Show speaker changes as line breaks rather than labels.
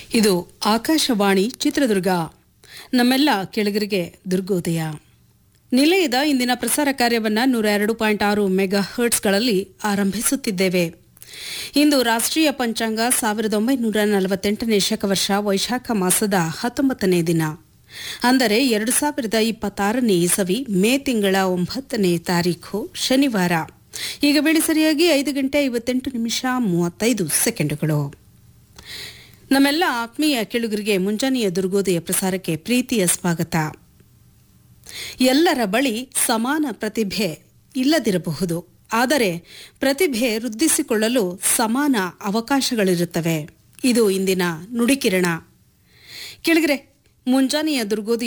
ಇದು ಆಕಾಶವಾಣಿ ಚಿತ್ರದುರ್ಗ ನಮ್ಮೆಲ್ಲ ಕೆಳಗರಿಗೆ ದುರ್ಗೋದಯ ನಿಲಯದ ಇಂದಿನ ಪ್ರಸಾರ ಕಾರ್ಯವನ್ನು ನೂರ ಎರಡು ಪಾಯಿಂಟ್ ಆರು ಮೆಗಾ ಹರ್ಟ್ಸ್ಗಳಲ್ಲಿ ಆರಂಭಿಸುತ್ತಿದ್ದೇವೆ ಇಂದು ರಾಷ್ಟ್ರೀಯ ಪಂಚಾಂಗ ಸಾವಿರದ ಒಂಬೈನೂರ ನಲವತ್ತೆಂಟನೇ ಶಕವರ್ಷ ವೈಶಾಖ ಮಾಸದ ಹತ್ತೊಂಬತ್ತನೇ ದಿನ ಅಂದರೆ ಎರಡು ಸಾವಿರದ ಇಪ್ಪತ್ತಾರನೇ ಇಸವಿ ಮೇ ತಿಂಗಳ ಒಂಬತ್ತನೇ ತಾರೀಖು ಶನಿವಾರ ಈಗ ವೇಳೆ ಸರಿಯಾಗಿ ಐದು ಗಂಟೆ ಐವತ್ತೆಂಟು ನಿಮಿಷ ಮೂವತ್ತೈದು ಸೆಕೆಂಡುಗಳು ನಮ್ಮೆಲ್ಲ ಆತ್ಮೀಯ ಕೆಳುಗರಿಗೆ ಮುಂಜಾನೆಯ ದುರ್ಗೋದಯ ಪ್ರಸಾರಕ್ಕೆ ಪ್ರೀತಿಯ ಸ್ವಾಗತ ಎಲ್ಲರ ಬಳಿ ಸಮಾನ ಪ್ರತಿಭೆ ಇಲ್ಲದಿರಬಹುದು ಆದರೆ ಪ್ರತಿಭೆ ವೃದ್ಧಿಸಿಕೊಳ್ಳಲು ಸಮಾನ ಅವಕಾಶಗಳಿರುತ್ತವೆ ಇದು ಇಂದಿನ ನುಡಿಕಿರಣ ಕೆಳಗರೆ ಮುಂಜಾನೆಯ ದುರ್ಗೋದಿ